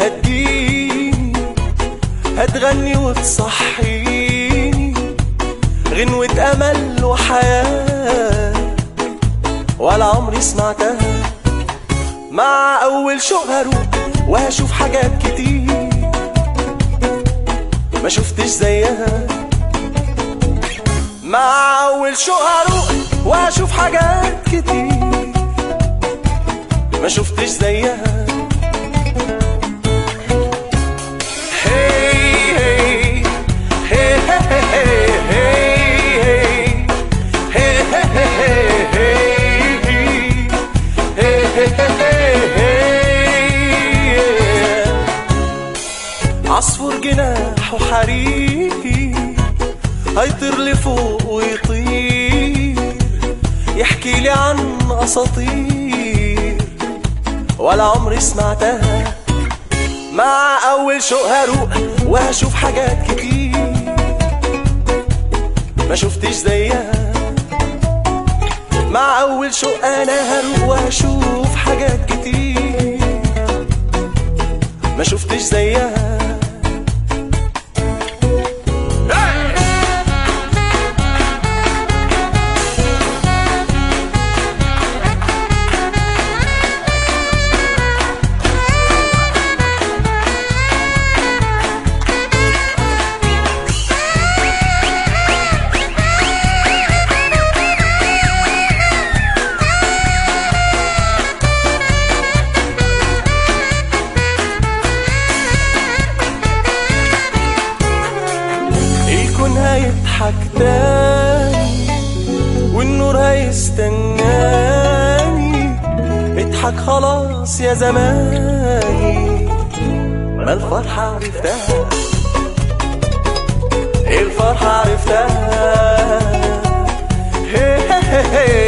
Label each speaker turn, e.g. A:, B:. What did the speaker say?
A: هتجيني هتغني وتصحيني غنوة أمل وحياة ولا عمري سمعتها مع أول شوق هروح وهشوف حاجات كتير ما شفتش زيها مع أول شوق هروح وهشوف حاجات كتير ما شفتش زيها هي هي هي هي عصفور جناح وحرير هيطير لفوق ويطير يحكي لي عن اساطير ولا عمري سمعتها مع اول شوق هروح وهشوف حاجات كتير ما شفتش زيها مع اول شوق انا هروح وهشوف حاجات كتير ما شفتش زيها الكون هيضحك تاني والنور هيستناني اضحك خلاص يا زماني ما الفرحة عرفتها الفرحة عرفتها هي هي هي